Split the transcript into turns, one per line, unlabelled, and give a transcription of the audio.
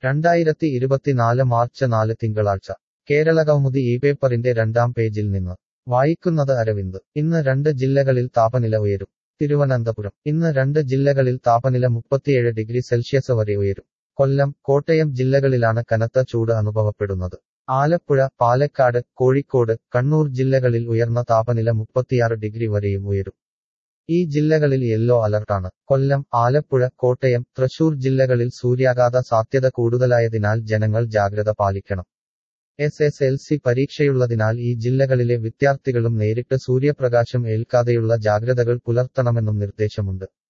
രണ്ടായിരത്തി ഇരുപത്തിനാല് മാർച്ച് നാല് തിങ്കളാഴ്ച കേരള കൗമുദി ഈ പേപ്പറിന്റെ രണ്ടാം പേജിൽ നിന്ന് വായിക്കുന്നത് അരവിന്ദ് ഇന്ന് രണ്ട് ജില്ലകളിൽ താപനില ഉയരും തിരുവനന്തപുരം ഇന്ന് രണ്ട് ജില്ലകളിൽ താപനില മുപ്പത്തിയേഴ് ഡിഗ്രി സെൽഷ്യസ് വരെ ഉയരും കൊല്ലം കോട്ടയം ജില്ലകളിലാണ് കനത്ത ചൂട് അനുഭവപ്പെടുന്നത് ആലപ്പുഴ പാലക്കാട് കോഴിക്കോട് കണ്ണൂർ ജില്ലകളിൽ ഉയർന്ന താപനില മുപ്പത്തിയാറ് ഡിഗ്രി വരെയും ഉയരും ഈ ജില്ലകളിൽ യെല്ലോ അലർട്ടാണ് കൊല്ലം ആലപ്പുഴ കോട്ടയം തൃശൂർ ജില്ലകളിൽ സൂര്യാഘാത സാധ്യത കൂടുതലായതിനാൽ ജനങ്ങൾ ജാഗ്രത പാലിക്കണം എസ് എസ് എൽ സി പരീക്ഷയുള്ളതിനാൽ ഈ ജില്ലകളിലെ വിദ്യാർത്ഥികളും നേരിട്ട് സൂര്യപ്രകാശം ഏൽക്കാതെയുള്ള ജാഗ്രതകൾ പുലർത്തണമെന്നും നിർദ്ദേശമുണ്ട്